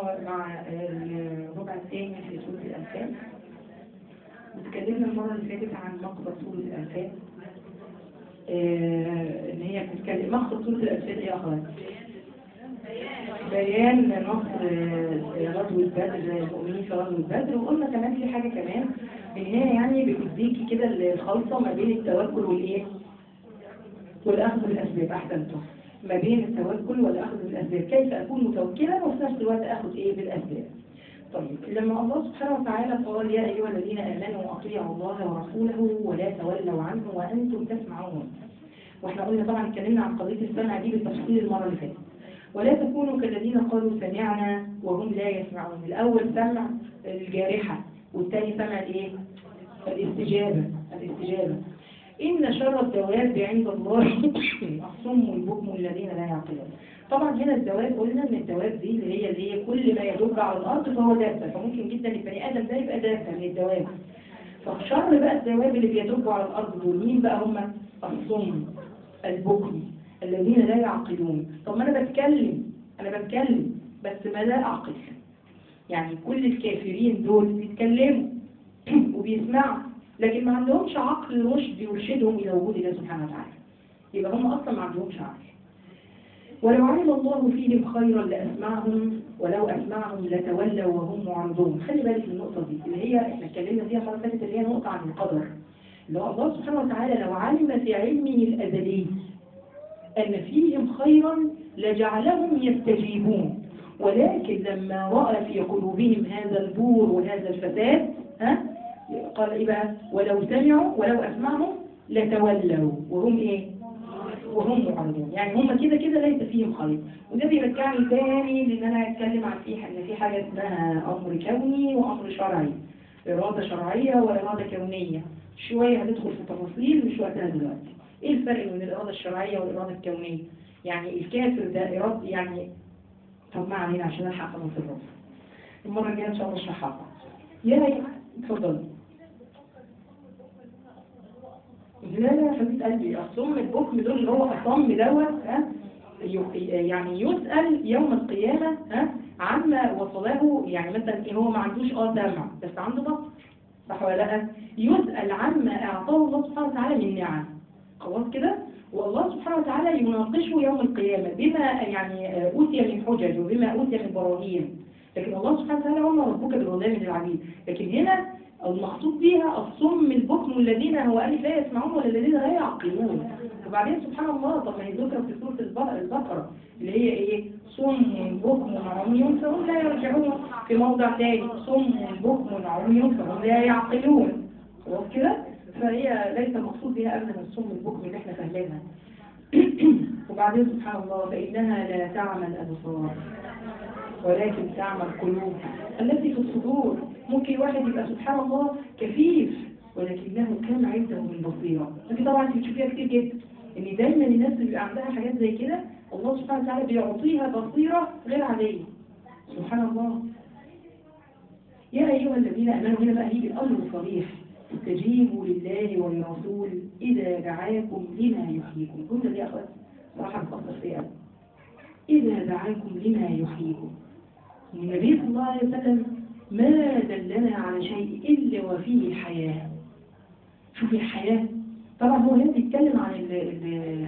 الله مع الربع الثاني في سورة الأنفال وتكلمنا المرة اللي فاتت عن مقصد سورة الأنفال آه، إن هي بتتكلم مقصد سورة الأنفال إيه يا أخوان؟ بيان نصر آه، غزوة بدر المؤمنين في غزوة بدر وقلنا كمان في حاجة كمان إن هي يعني بتديكي كده الخلطة ما بين التوكل والإيه؟ والأخذ بالأسباب أحسنتم ما بين التوكل والأخذ بالأسباب كيف أكون متوكلا وفي نفس الوقت أخذ إيه بالأسباب طيب لما الله سبحانه وتعالى قال يا أيها الذين آمنوا أطيعوا الله ورسوله ولا تولوا عنه وأنتم تسمعون واحنا قلنا طبعا اتكلمنا عن قضية السمع دي بالتفصيل المرة اللي فاتت ولا تكونوا كالذين قالوا سمعنا وهم لا يسمعون الأول سمع الجارحة والثاني سمع الايه؟ الاستجابة الاستجابة إن شر الدواب عند الله الصم البكم الذين لا يعقلون طبعا هنا الدواب قلنا ان الدواب دي اللي هي اللي هي كل ما يدب على الارض فهو دابه فممكن جدا البني ادم ده يبقى دابه من الدواب فشر بقى الدواب اللي بيدبوا على الارض دول مين بقى هم الصم البكم الذين لا يعقلون طب ما انا بتكلم انا بتكلم بس ما لا اعقل يعني كل الكافرين دول بيتكلموا وبيسمعوا لكن ما عندهمش عقل رشد يرشدهم الى وجود الله سبحانه وتعالى يبقى هم اصلا ما عندهمش عقل ولو علم الله فيهم خيرا لاسمعهم ولو اسمعهم لتولوا وهم معرضون خلي بالك من النقطه دي اللي هي احنا اتكلمنا فيها المره اللي فاتت اللي هي نقطه عن القدر اللي هو الله سبحانه وتعالى لو علم في علمه الازلي ان فيهم خيرا لجعلهم يستجيبون ولكن لما راى في قلوبهم هذا البور وهذا الفساد ها قال ايه بقى ولو سمعوا ولو اسمعهم لتولوا وهم ايه وهم معرضون يعني هم كده كده ليس فيهم خير وده بيرجعني تاني لان انا هتكلم عن في ان في حاجه اسمها امر كوني وامر شرعي اراده شرعيه واراده كونيه شويه هندخل في تفاصيل مش وقتها دلوقتي ايه الفرق بين الاراده الشرعيه والاراده الكونيه يعني الكافر ده اراده يعني طب ما علينا عشان الحق خلاص الراس المره الجايه ان شاء الله اشرحها يا اتفضل لا لا يا حبيبه قلبي الصم البكم دول اللي هو الصم دوت ها يعني يسأل يوم القيامة ها عما وصله يعني مثلا ايه هو ما عندوش اه سمع بس عنده بصر صح ولا لا يسأل عما اعطاه الله سبحانه وتعالى من نعم خلاص كده والله سبحانه وتعالى يناقشه يوم القيامة بما يعني أوتي من حجج وبما أوتي من براهين لكن الله سبحانه وتعالى وما ربك بالظلام للعبيد لكن هنا المقصود بها الصم البكم الذين هو قال لا يسمعون ولا الذين لا يعقلون وبعدين سبحان الله طب ما هي ذكر في سورة البقرة اللي هي ايه صم بكم عمي فهم لا يرجعون في موضع ثاني صم بكم عمي فهم لا يعقلون خلاص كده فهي ليس المقصود بها ابدا الصم البكم اللي احنا فاهمينها وبعدين سبحان الله فإنها لا تعمى الأبصار ولكن تعمى القلوب التي في الصدور ممكن واحد يبقى سبحان الله كفيف ولكنه كان عنده من بصيرة ودي طبعا انت بتشوفيها كتير جدا ان دايما الناس اللي بيبقى عندها حاجات زي كده الله سبحانه وتعالى بيعطيها بصيرة غير عادية سبحان الله يا أيها الذين آمنوا هنا بقى يجي الأمر الصريح استجيبوا لله وللرسول إذا دعاكم لما يحييكم الجملة دي يا أخوات صراحة بفكر فيها إذا دعاكم لما يحييكم النبي صلى الله عليه وسلم ما دلنا على شيء إلا وفيه حياة شوفي الحياة طبعا هو هنا بيتكلم عن ال ال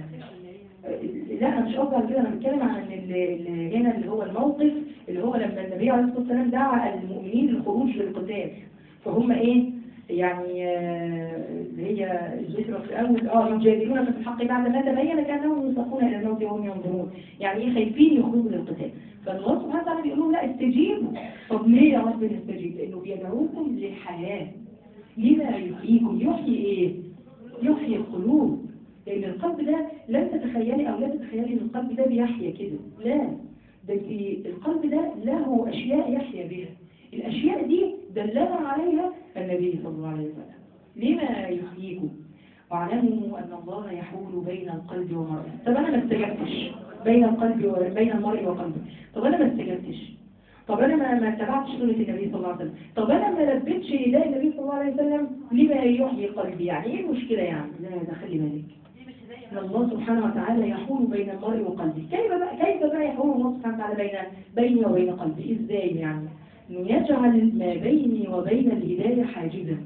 لا أنا مش قصدي على كده أنا بتكلم عن ال هنا اللي هو الموقف اللي هو لما النبي عليه الصلاة والسلام دعا المؤمنين للخروج للقتال فهم إيه يعني اللي هي الذكرى في الأول اه يجادلون في الحق بعد ما تبين كأنهم يساقون إلى الموت وهم ينظرون يعني إيه خايفين يخرجوا للقتال فالله سبحانه وتعالى بيقول لهم لا استجيبوا طب ليه يا رب نستجيب؟ لأنه بيدعوكم للحياة لما يحييكم يحيي إيه؟ يحيي القلوب لأن القلب ده لن تتخيلي أو لا تتخيلي إن القلب ده بيحيا كده لا ده القلب ده له أشياء يحيا بها الأشياء دي دلنا عليها النبي صلى الله عليه وسلم لما يحييكم واعلموا أن الله يحول بين القلب والمرء طب أنا ما استجبتش بين القلب وبين المرء وقلبه طب أنا ما استجبتش طب أنا ما ما اتبعتش سنة النبي صلى الله عليه وسلم طب أنا ما لبيتش نداء النبي صلى الله عليه وسلم لما يحيي قلبي يعني إيه المشكلة يعني لا ده خلي بالك ان الله سبحانه وتعالى يحول بين المرء وقلبه كيف بقى كيف بقى يحول الله سبحانه وتعالى بين بيني وبين قلبي ازاي يعني انه يجعل ما بيني وبين الهدايه حاجزا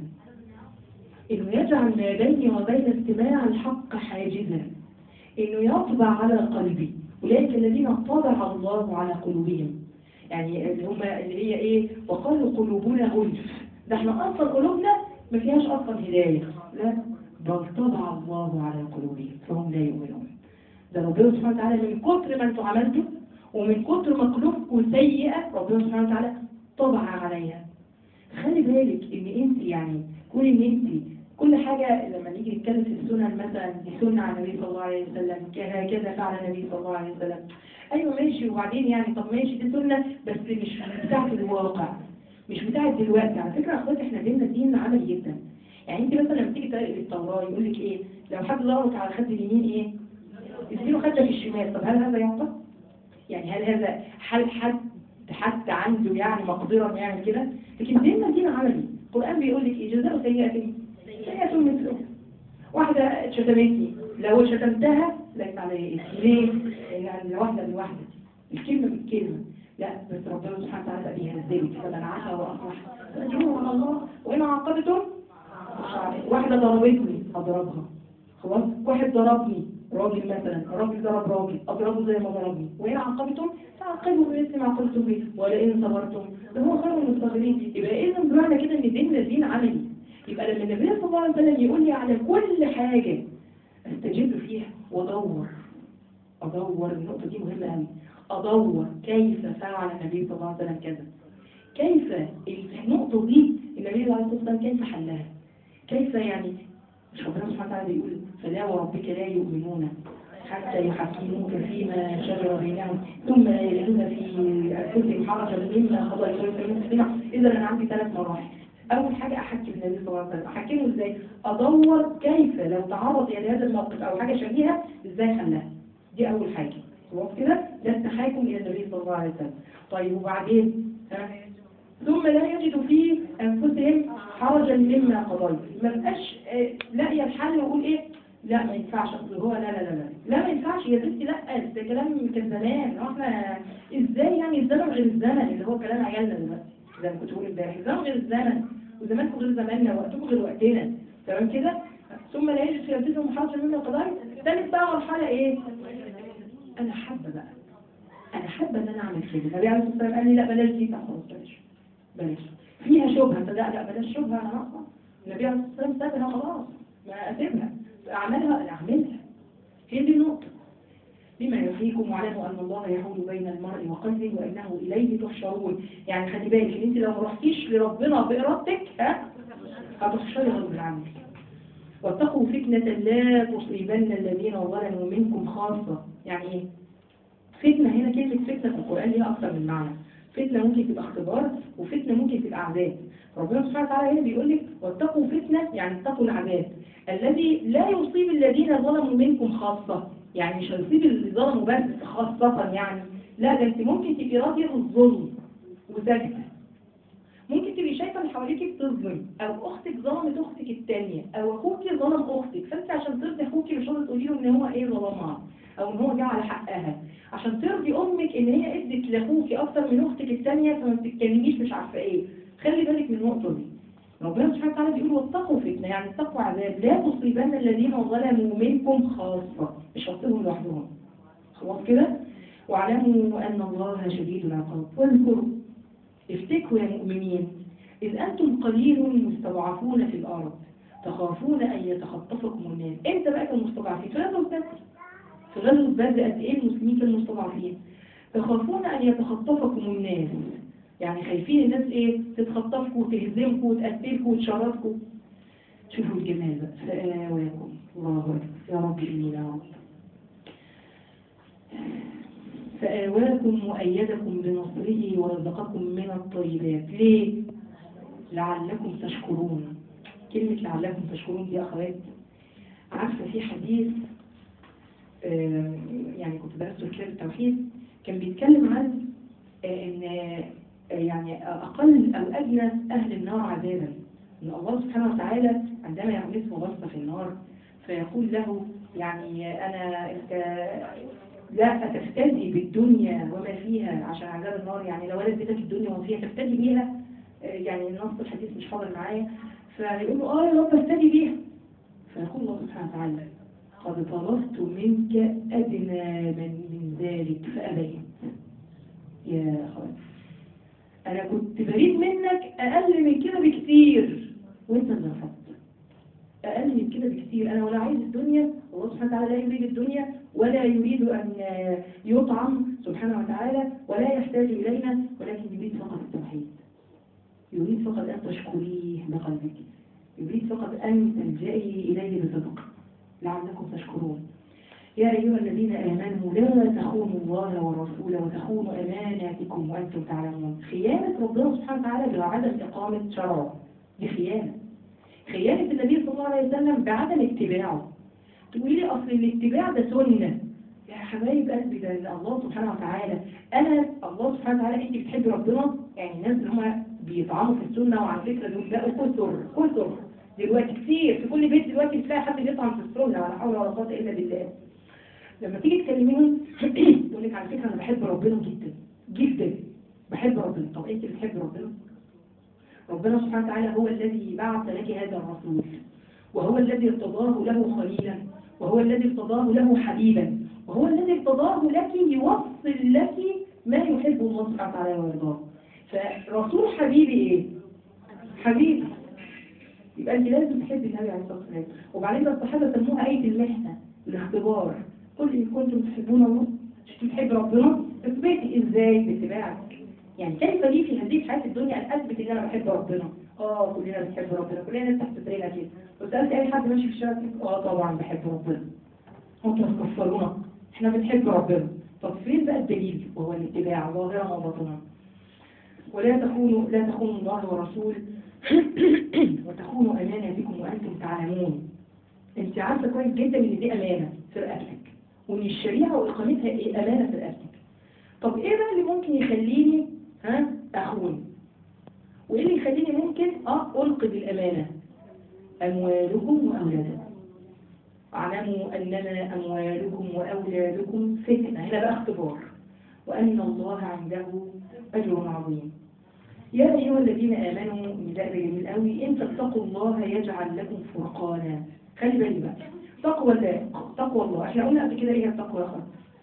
انه يجعل ما بيني وبين استماع الحق حاجزا انه يطبع على قلبي اولئك الذين طبع الله على قلوبهم يعني اللي هم اللي هي ايه وقالوا قلوبنا غلف ده احنا اصلا قلوبنا ما فيهاش اصلا هدايه لا بل طبع الله على قلوبهم فهم لا يؤمنون ده ربنا سبحانه وتعالى من كتر ما انتوا عملتوا ومن كتر ما قلوبكم سيئه ربنا سبحانه وتعالى طبع عليها خلي بالك ان انت يعني كون ان انت كل حاجة لما نيجي نتكلم في السنن مثلا دي سنة عن النبي صلى الله عليه وسلم هكذا فعل النبي صلى الله عليه وسلم ايوه ماشي وبعدين يعني طب ماشي دي سنة بس مش بتاعة الواقع مش بتاعة دلوقتي على فكرة يا اخواتي احنا ديننا دين عملي جدا يعني انت مثلا لما تيجي تقرأي التوراة يقول لك ايه لو حد ضربك على خد اليمين ايه يديله خدك الشمال طب هل هذا يعطى؟ يعني هل هذا هل حد حتى عنده يعني مقدرة انه يعمل كده لكن ديننا دين عملي القرآن بيقول لك ايه جزاء سيئة سيئة مثله واحدة شتمتني لو شتمتها ليس عليها اسم ليه؟ لأن الواحدة الواحدة الكلمة بالكلمة لا بس ربنا سبحانه وتعالى بيهذبك فمن عفا وأصلح فأجره على الله وإن عاقبتم واحدة ضربتني أضربها خلاص واحد ضربني راجل مثلا راجل ضرب راجل أضربه زي ما ضربني وإن عاقبتم فعاقبوا بمثل ما عاقبتم به ولئن صبرتم فهو خير من الصابرين يبقى إذا بمعنى كده إن ديننا دين عملي يبقى لما النبي صلى الله عليه وسلم يقول لي على كل حاجة استجيب فيها وادور ادور النقطة دي مهمة قوي ادور كيف فعل النبي صلى الله عليه وسلم كذا كيف النقطة دي النبي صلى الله عليه وسلم كيف حلها كيف يعني مش ربنا سبحانه وتعالى بيقول فلا وربك لا يؤمنون حتى يحكموك فيما شجر بينهم ثم لا يجدون في انفسهم حرجا مما قضى المسلمين اذا انا عندي ثلاث مراحل أول حاجة أحكي النبي صلى الله عليه وسلم أحكمه إزاي أدور كيف لو تعرض إلى هذا الموقف أو حاجة شبيهة إزاي حلها دي أول حاجة خلاص كده ده التحاكم إلى النبي صلى الله عليه وسلم طيب وبعدين ها؟ ثم لا يجد في أنفسهم حرجا مما قضيت ما بقاش آه، لاقي الحل ويقول إيه لا ما ينفعش اصل هو لا لا لا لا لا ما ينفعش يا بنتي لا ده كلام كان زمان هو احنا ازاي يعني الزمن غير الزمن اللي هو كلام عيالنا دلوقتي زي ما كنت بقول امبارح الزمن غير الزمن وزمانكم غير زماننا وقتكم غير وقتنا تمام كده ثم لا يجد في انفسهم حرجا مما قضيت ثالث بقى مرحله ايه انا حابه بقى انا حابه ان انا اعمل كده النبي عليه الصلاه والسلام قال لي لا بلاش دي لا خلاص بلاش بلاش فيها شبهه فلا لا بلاش شبهه انا ناقصه النبي عليه الصلاه والسلام سابها خلاص ما اسيبها اعملها اعملها هي دي النقطه بما يحييكم واعلموا ان الله يحول بين المرء وقلبه وانه اليه تحشرون يعني خلي بالك ان انت لو ما رحتيش لربنا بارادتك ها هتحشري غصب عنك واتقوا فتنة لا تصيبن الذين ظلموا منكم خاصة يعني ايه؟ فتنة هنا كلمة فتنة في القرآن ليها أكثر من معنى فتنة ممكن تبقى اختبار وفتنة ممكن تبقى عذاب ربنا سبحانه وتعالى هنا بيقول لك واتقوا فتنة يعني اتقوا العذاب الذي لا يصيب الذين ظلموا منكم خاصة يعني مش هيصيب اللي ظلموا بس خاصة يعني لا ده انت ممكن تبقي راضية بالظلم وساكتة ممكن تبقي شايفة اللي حواليك بتظلم او اختك ظلمت اختك التانية او اخوك ظلم اختك فانت عشان ترضي اخوك مش راضية تقولي له ان هو ايه ظلمها او ان هو جه على حقها عشان ترضي امك ان هي ادت لاخوك اكتر من اختك التانية فما بتتكلميش مش عارفة ايه خلي بالك من النقطة دي ربنا سبحانه وتعالى بيقول واتقوا فتنة يعني اتقوا عذاب لا تصيبن الذين ظلموا منكم خاصة مش هتصيبهم لوحدهم خلاص كده واعلموا ان الله شديد العقاب واذكروا افتكروا يا مؤمنين إذ أنتم قليل مستضعفون في الأرض تخافون أن يتخطفكم الناس أنت بقى المستضعفين في غزوة بدر في غزوة بدر قد إيه المسلمين كانوا مستضعفين تخافون أن يتخطفكم الناس يعني خايفين الناس إيه تتخطفكم وتهزمكم وتقتلكم وتشردكم شوفوا الجمال بقى فآواكم الله أكبر يا رب إني يا رب فآواكم وأيدكم بنصره ورزقكم من الطيبات ليه؟ لعلكم تشكرون كلمة لعلكم تشكرون دي أخوات عارفة في حديث آه، يعني كنت درسته كتاب التوحيد كان بيتكلم عن آه، ان آه، يعني اقل او ادنى اهل النار عذابا ان الله سبحانه وتعالى عندما يغمسه غصه في النار فيقول له يعني أنا أنت لا تفتدي بالدنيا وما فيها عشان عذاب النار يعني لو ولد بيتك الدنيا وما فيها تفتدي بيها آه، يعني النص الحديث مش حاضر معايا فيقول له اه يا رب افتدي بيها فيقول الله سبحانه وتعالى قد طلبت منك أدنى من, من ذلك فأبيت يا خالد أنا كنت بريد منك أقل من كده بكتير وأنت اللي رفضت أقل من كده بكتير أنا ولا عايز الدنيا الله سبحانه وتعالى لا يريد الدنيا ولا يريد أن يطعم سبحانه وتعالى ولا يحتاج إلينا ولكن يريد فقط التوحيد يريد فقط أن تشكريه بقلبك يريد فقط أن تلجئي إليه بصدق لعلكم تشكرون يا أيها الذين آمنوا لا تخونوا الله ورسوله وتخونوا أماناتكم وأنتم تعلمون خيانة ربنا سبحانه وتعالى بعدم إقامة شرعه دي خيانة خيانة النبي صلى الله عليه وسلم بعدم اتباعه تقولي لي أصل الاتباع ده سنة يا حبايب قلبي ده الله سبحانه وتعالى أنا الله سبحانه وتعالى أنت بتحبي ربنا يعني الناس اللي هم بيطعنوا في السنة وعلى فكرة دول بقوا كثر كثر دلوقتي كتير في كل بيت دلوقتي تلاقي حد بيطعن في السنة ولا حول ولا قوة إلا بالله لما تيجي تكلميهم تقول لك على فكرة أنا بحب ربنا جدا جدا بحب ربنا طب أنت بتحب ربنا ربنا سبحانه وتعالى هو الذي بعث لك هذا الرسول وهو الذي ارتضاه له خليلا وهو الذي ارتضاه له حبيبا وهو الذي ارتضاه لك يوصل لك ما يحب الله سبحانه وتعالى ويرضاه فرسول حبيبي ايه حبيبي يبقى انت لازم تحب النبي عليه الصلاه والسلام وبعدين الصحابه سموها ايه المحنه الاختبار قل ان كنتم تحبون الله مش تحب ربنا اثبتي ازاي باتباعك يعني كيف لي في هذه الحياه الدنيا ان اثبت ان انا بحب ربنا اه كلنا بنحب ربنا كلنا نفتح سترنا كده وسالت اي حد ماشي في الشارع اه طبعا بحب ربنا انتوا تكفرونا احنا بنحب ربنا طب فين بقى الدليل وهو الاتباع ظاهرا وباطنا ولا تخونوا لا تخونوا الله ورسول وتخونوا اماناتكم وانتم تعلمون انت عارفه كويس جدا ان دي امانه في رقبتك وان الشريعه واقامتها ايه امانه في رقبتك طب ايه بقى اللي ممكن يخليني ها اخون وايه اللي يخليني ممكن اه القي بالامانه اموالكم واولادكم اعلموا انما اموالكم واولادكم فتنه هنا بقى اختبار وان الله عنده اجر عظيم يا ايها الذين امنوا نداء ده جميل قوي ان تتقوا الله يجعل لكم فرقانا خلي بالي بقى تقوى الله تقوى الله احنا قلنا قبل كده ايه هي التقوى يا اخوان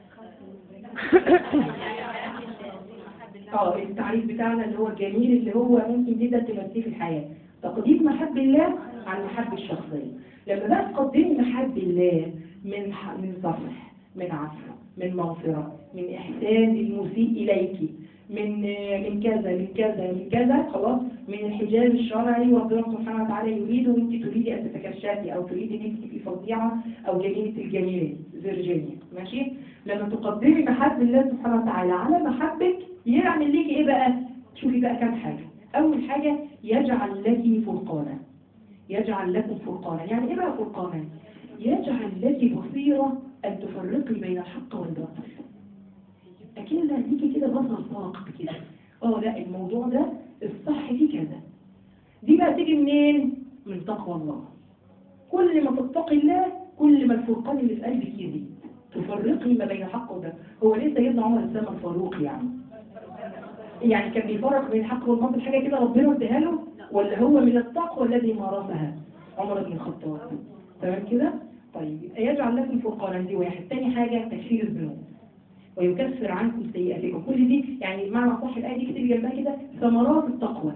اه التعريف بتاعنا اللي هو الجميل اللي هو ممكن جدا تمثيه في الحياة تقديم محب الله عن محب الشخصية لما بقى تقدمي محب الله من ح... من صفح من عفو من مغفرة من إحسان المسيء إليك من من كذا من كذا من كذا خلاص من الحجاب الشرعي وربنا سبحانه وتعالى يريد وانت تريدي ان تتكشفي او تريدي ان انت تبقي فظيعه او جميله الجميله فيرجينيا ماشي لما تقدمي محب الله سبحانه وتعالى على محبك يعمل ليكي ايه بقى شوفي بقى كام حاجه اول حاجه يجعل لك فرقانا يجعل لكم فرقانا يعني ايه بقى فرقانا يجعل لك بصيره ان تفرقي بين الحق والباطل اكيد ليكي كده بصر ثاقب كده اه لا الموضوع ده الصح فيه كذا دي بقى تيجي منين من تقوى الله كل ما تتقي الله كل ما الفرقان اللي في قلبك يزيد تفرقي ما بين الحق والباطل هو ليه سيدنا عمر اتسمى الفاروق يعني يعني كان بيفرق بين الحق والباطل حاجه كده ربنا اداها له ولا هو من التقوى الذي مارسها عمر بن الخطاب تمام كده طيب يبقى يجعل لكم فرقانا دي واحد تاني حاجه تكفير الذنوب ويكفر عنكم سيئاتكم كل دي يعني بمعنى صح الآية دي كتير جنبها كده ثمرات التقوى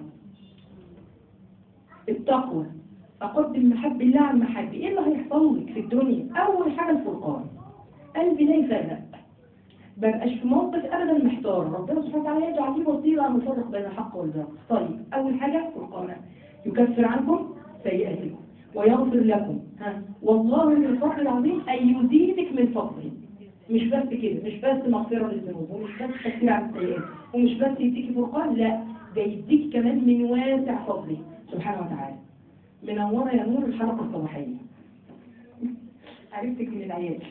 التقوى أقدم محب الله عن محبي إيه اللي هيحصل لك في الدنيا أول حاجة الفرقان قلبي لا يفرق ببقاش في موقف أبدا محتار ربنا سبحانه وتعالى يجعل لي بصيرة أن نفرق بين الحق والباطل طيب أول حاجة فرقانا يكفر عنكم سيئاتكم ويغفر لكم ها والله من الفضل العظيم أن يزيدك من فضله مش بس كده مش بس مغفرة للذنوب ومش بس تكفير عن السيئات ومش بس يديكي فرقان لا ده يديك كمان من واسع فضله سبحانه وتعالى منورة يا نور الحلقة الصباحية عرفتك من العيال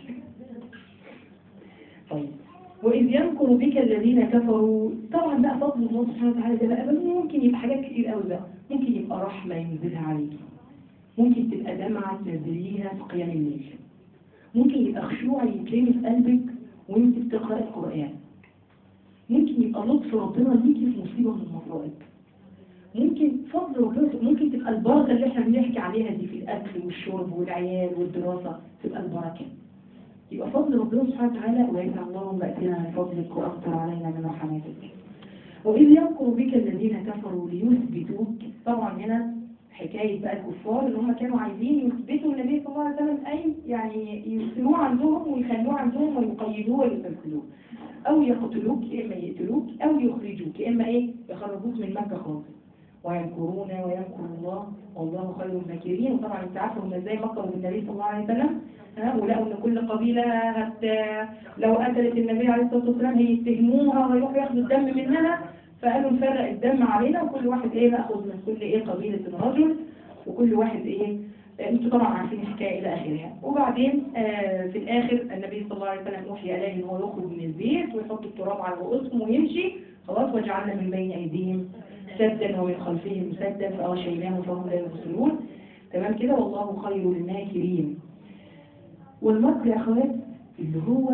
طيب وإذ يمكر بك الذين كفروا طبعا بقى فضل الله سبحانه وتعالى ده بقى ممكن يبقى حاجات كتير قوي بقى ممكن يبقى رحمة ينزلها عليك ممكن تبقى دمعة تنزليها في قيام الليل ممكن يبقى خشوع يترمي في قلبك وانت بتقرأي القرآن ممكن يبقى لطف ربنا ليكي في مصيبة من المصائب ممكن فضل ربنا ممكن تبقى البركة اللي احنا بنحكي عليها دي في الأكل والشرب والعيال والدراسة تبقى البركة يبقى فضل ربنا سبحانه وتعالى وإن اللهم أتنا من فضلك وأكثر علينا من رحماتك وإذ يمكر بك الذين كفروا ليثبتوك طبعا هنا حكاية بقى الكفار اللي هم كانوا عايزين يثبتوا النبي صلى الله عليه وسلم أي يعني يرسلوه عندهم ويخلوه عندهم ويقيدوه ويسلسلوه أو يقتلوك يا إما يقتلوك أو يخرجوك يا إما إيه يخرجوك من مكة خالص ويمكرون ويمكر الله والله خير الماكرين وطبعا انت عارفه هم ازاي مكروا بالنبي صلى الله عليه وسلم ها ولقوا ان كل قبيله هت لو قتلت النبي عليه الصلاه والسلام هيتهموها ويروحوا ياخدوا الدم منها فقالوا نفرق الدم علينا وكل واحد ايه ناخذ من كل ايه قبيله رجل وكل واحد ايه انتوا طبعا عارفين الحكايه الى اخرها وبعدين آه في الاخر النبي صلى الله عليه وسلم اوحي اليه ان هو يخرج من البيت ويحط التراب على رؤوسهم ويمشي خلاص وجعلنا من بين ايديهم سدا ومن خلفهم سدا فأغشيناه فهم لا يبصرون تمام كده والله خير الماكرين والمكر يا اخوات اللي هو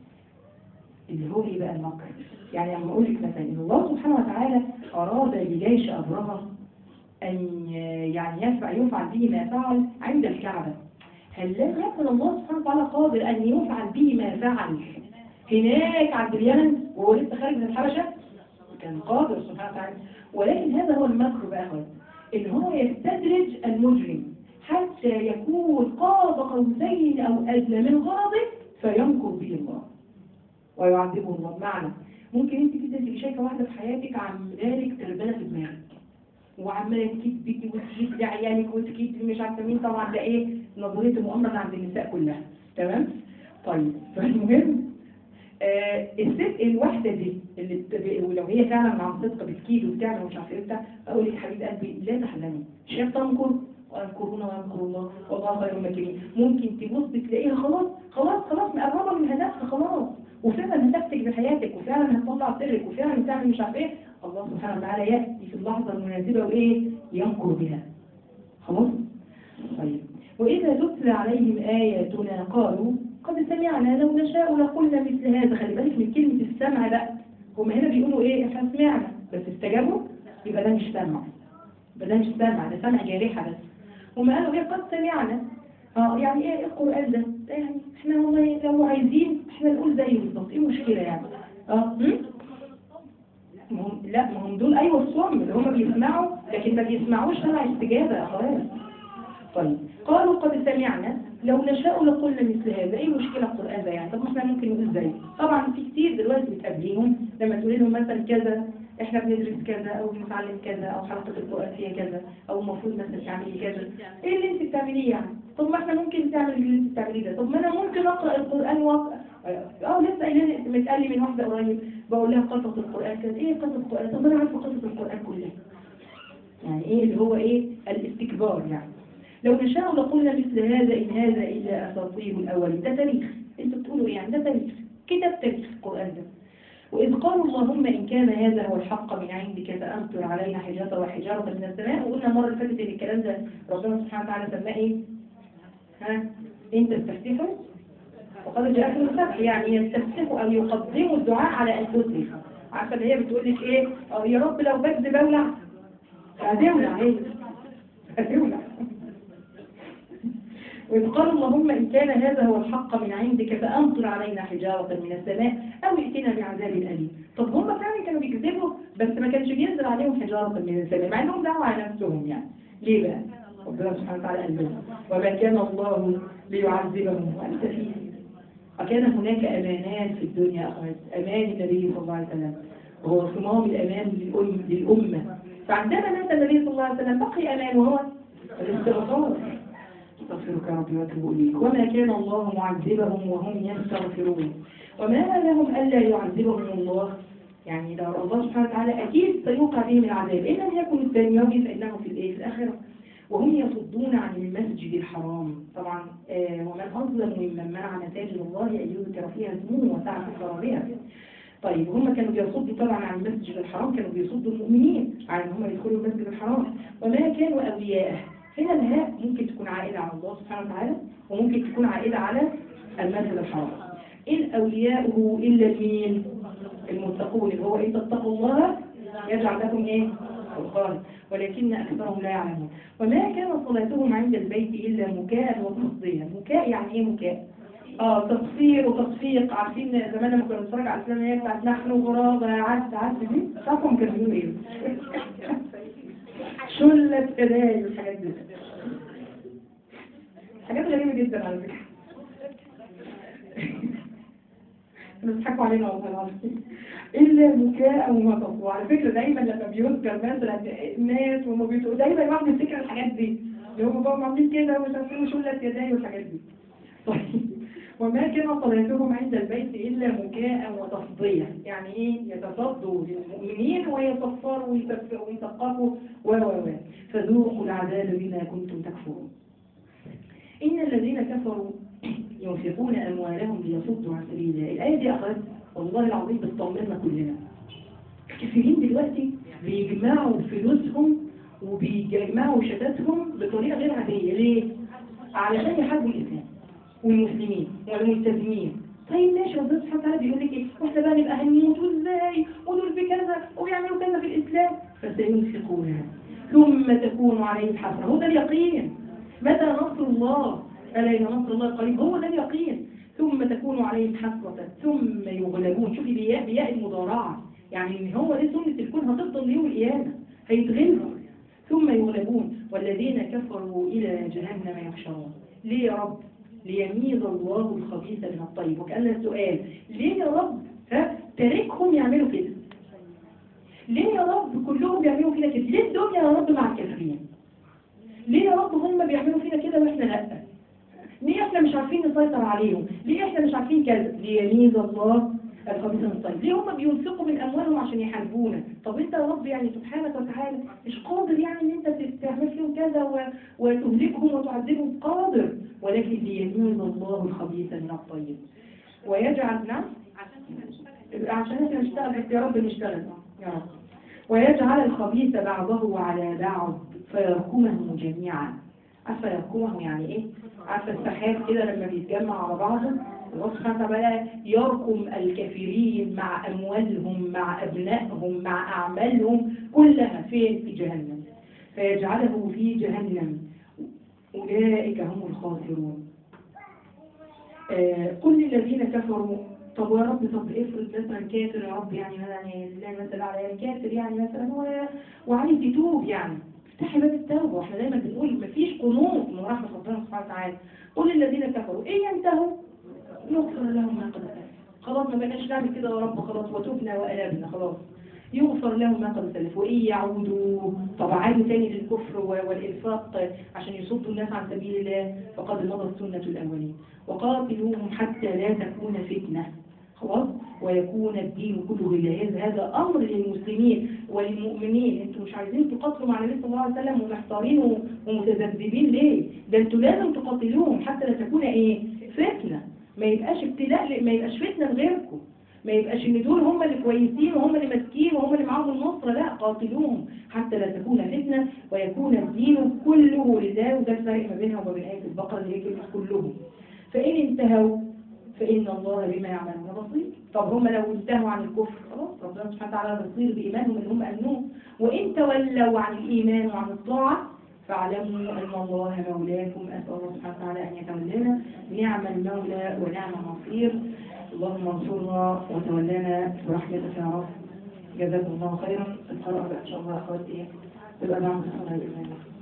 اللي هو ايه بقى المكر يعني لما اقول لك مثلا ان الله سبحانه وتعالى اراد لجيش ابرهه ان يعني يفعل يفعل به ما فعل عند الكعبه هل لم يكن الله سبحانه وتعالى قادر ان يفعل به ما فعل هناك عند اليمن وهو لسه خارج من الحبشه كان قادر سبحانه وتعالى ولكن هذا هو المكر بقى اخوات ان هو يستدرج المجرم حتى يكون قاب قوسين او ادنى من غرضه فيمكر به الله ويعذبه الله بمعنى ممكن انت كده تبقي شايفه واحده في حياتك عمالك تربله في دماغك وعماله تكذبي وتكذبي عيالك وتكذبي مش عارفه مين طبعا ده ايه نظريه المؤامره عند النساء كلها تمام طيب فالمهم آه الست الواحدة دي اللي بت- ولو هي فعلا عن صدق بتكيد وبتعمل ومش عارفه ايه بتاع اقول لك حبيب قلبي لا تحزني شايف تنكر وينكرون وينكر الله والله خير الماكرين ممكن تبص تلاقيها خلاص خلاص خلاص مقربه من هدفها خلاص وفعلا هتفتك بحياتك وفعلا هتطلع سرك وفعلا هتعمل مش عارف ايه الله سبحانه وتعالى ياتي في اللحظه المناسبه وايه ينكر بها خلاص طيب وإذا تتلى عليهم آياتنا قالوا قد سمعنا لو نشاء لقلنا مثل هذا خلي بالك من كلمة السمع لا هم هنا بيقولوا إيه إحنا سمعنا بس استجابوا يبقى ده مش سمع يبقى ده مش سمع ده سمع جارحة بس هم قالوا إيه قد سمعنا اه يعني ايه القرآن ده ده يعني احنا والله لو عايزين احنا نقول زيه بالظبط ايه المشكلة يعني اه هم؟ ما هم لا ما هم دول ايوه الصم اللي هم بيسمعوا لكن ما بيسمعوش سمع استجابة يا خلاص طيب قالوا قد سمعنا لو نشاء لقلنا مثل هذا ايه المشكلة القرآن ده يعني طب ما احنا ممكن نقول زي طبعا في كتير دلوقتي بتقابليهم لما تقولي لهم مثلا كذا احنا بندرس كذا او بنتعلم كذا او حلقة القرآن فيها كذا او المفروض مثلا تعملي كذا ايه اللي انت بتعمليه يعني طب ما احنا ممكن تعمل اللي انت بتعمليه ده طب ما انا ممكن اقرا القرآن واقرا اه لسه قايله متقال لي من واحده قريب بقول لها قصص القرآن كذا ايه قصص القرآن طب ما انا عارفه قصص القرآن كلها يعني ايه اللي هو ايه الاستكبار يعني لو نشاء لقلنا مثل هذا إن هذا إلا أساطير الأولين ده تاريخ انتوا بتقولوا إيه يعني ده تاريخ كتاب تاريخ القرآن ده وإذ قالوا اللهم إن كان هذا هو الحق من عندك فأمطر علينا حجارة وحجارة من السماء وقلنا المرة اللي فاتت إن الكلام ده ربنا سبحانه وتعالى سماه إيه؟ ها؟ أنت تستفتحوا وقد جاءكم الفتح يعني يستفتحوا أو يقدموا الدعاء على أنفسهم عارفة اللي هي بتقول لك إيه؟ آه يا رب لو بكذب أولع هتولع هي هتولع وإذ قال اللهم إن كان هذا هو الحق من عندك فأمطر علينا حجارة من السماء أو ائتنا بعذاب أليم طب هم فعلا كانوا بيكذبوا بس ما كانش بينزل عليهم حجارة من السماء مع إنهم دعوا على نفسهم يعني ليه بقى؟ ربنا سبحانه وتعالى قال لهم وما كان الله ليعذبهم وأنت فيهم وكان هناك أمانات في الدنيا أخوات أمان النبي صلى الله عليه وسلم وهو صمام الأمان للأم للأمة فعندما مات النبي صلى الله عليه وسلم بقي أمان وهو الاستغفار استغفرك ربي واتوب اليك وما كان الله معذبهم وهم يستغفرون وما لهم الا يعذبهم الله يعني لو الله سبحانه وتعالى اكيد سيوقع بهم العذاب ان لم يكن الدنيوي فانه في الايه في الاخره وهم يصدون عن المسجد الحرام طبعا آه ومن اظلم ممن منع مساجد الله ان يذكر فيها اسمه وسعى في خرابها طيب هم كانوا بيصدوا طبعا عن المسجد الحرام كانوا بيصدوا المؤمنين عن ان هم يدخلوا المسجد الحرام وما كانوا اولياءه هنا الهاء ممكن تكون عائدة على الله سبحانه وتعالى وممكن تكون عائدة على المسجد الحرام إن أولياؤه إلا المين المتقون اللي هو إن تتقوا الله يجعل لكم إيه فرقان ولكن أكثرهم لا يعلمون وما كان صلاتهم عند البيت إلا مكاء وتصديا مكاء يعني إيه مكاء؟ اه تصفير وتصفيق عارفين زمان لما كنا بنتفرج على الافلام اللي هي بتاعت نحن غرابة عد عد دي تعرفهم كانوا بيقولوا ايه؟ شلة ايداي والحاجات دي حاجات غريبة جدا على فكرة كانوا بيضحكوا علينا والله العظيم إلا مكاء ومطر وعلى فكرة دايما لما بيذكر مثلا الناس وهم بيقولوا دايما الواحد بيفتكر الحاجات دي اللي هم بقوا عاملين كده ومش عارفين وشلة يداي والحاجات دي طيب وما كان صلاتهم عند البيت إلا مكاء وتصدية يعني إيه يتصدوا للمؤمنين ويصفروا ويسف- ويثقفوا و و و فذوقوا العذاب بما كنتم تكفرون إن الذين كفروا ينفقون أموالهم ليصدوا عن سبيل الله الآية دي أخذت والله العظيم بتطمنا كلنا الكافرين دلوقتي بيجمعوا فلوسهم وبيجمعوا شتاتهم بطريقة غير عادية ليه؟ علشان يحاربوا الإسلام والمسلمين والملتزمين طيب ماشي ربنا سبحانه وتعالى بيقول لك ايه واحنا بقى نبقى هنموت وازاي ودول بكذا ويعملوا كذا في الاسلام فسينفقونها ثم تكون عليه الحسره هو ده اليقين متى نصر الله الا ان نصر الله قريب هو ده اليقين ثم تكون عليه الحسره ثم يغلبون شوفي بياء بياء المضارعه يعني ان هو دي سنه الكون هتفضل يوم القيامه هيتغلبوا ثم يغلبون والذين كفروا الى جهنم يحشرون ليه يا رب ليميز الله الخبيث من الطيب وكأن السؤال ليه يا رب ها تاركهم يعملوا كده ليه يا رب كلهم بيعملوا كده كده ليه الدنيا يا رب مع الكافرين ليه يا رب هم بيعملوا فينا كده واحنا لا ليه احنا مش عارفين نسيطر عليهم ليه احنا مش عارفين كذا ليميز الله الخبيث من الطيب ليه هم بينفقوا من اموالهم عشان يحاربونا طب انت يا رب يعني سبحانك وتعالى مش قادر يعني ان انت تعمل فيهم كذا و- وتهلكهم وتعذبهم قادر ولكن ليميز الله الخبيث من الطيب ويجعل نعم عشان احنا نشتغل بس يا رب نشتغل يا رب ويجعل الخبيث بعضه على بعض فيركمه جميعا عارفه يركمه يعني ايه عارفه السحاب كده لما بيتجمع على بعضه الله سبحانه وتعالى يركم الكافرين مع اموالهم مع ابنائهم مع اعمالهم كلها فين في جهنم فيجعله في جهنم اولئك هم الخاسرون آه، كل الذين كفروا طب يا رب طب افرض مثلا كافر يا رب يعني يعني لا مثلا على كافر يعني مثلا و- وعايز يتوب يعني افتحي باب التوبه واحنا دايما بنقول مفيش قنوط من رحمه ربنا سبحانه وتعالى كل الذين كفروا ان ينتهوا يغفر لهم ما قد سلف خلاص ما بقناش نعمل كده يا رب خلاص وتوبنا وانابنا خلاص يغفر لهم ما قد سلف وإن يعودوا طب عادوا تاني للكفر و- والإنفاق عشان يصدوا الناس عن سبيل الله فقد مضت سنة الأولين وقاتلوهم حتى لا تكون فتنة خلاص ويكون الدين كله لله هذا- هذا أمر للمسلمين وللمؤمنين انتوا مش عايزين تقاتلوا مع النبي صلى الله عليه وسلم ومحتارين و- ومتذبذبين ليه ده انتوا لازم تقاتلوهم حتى لا تكون ايه فتنة ما يبقاش ابتلاء ل- ما يبقاش فتنة لغيركم ما يبقاش ان دول هم اللي كويسين وهم اللي ماسكين وهم اللي معاهم النصرة لا قاتلوهم حتى لا تكون فتنة ويكون الدين كله لله وده الفرق ما بينها وما بين آية البقرة اللي هي كلمة كلهم فإن انتهوا فإن الله بما يعملون بصير طب هم لو انتهوا عن الكفر خلاص ربنا سبحانه وتعالى بصير بإيمانهم اللي هم أمنوه وإن تولوا عن الإيمان وعن الطاعة فاعلموا أن الله مولاكم أسأل الله سبحانه وتعالى أن يتولانا نعم المولى ونعم النصير اللهم انصرنا وتولانا برحمتك يا رب جزاكم الله خيرا القراءة بقى إن شاء الله يا أخواتي تبقى بعد الصلاة بإذن الله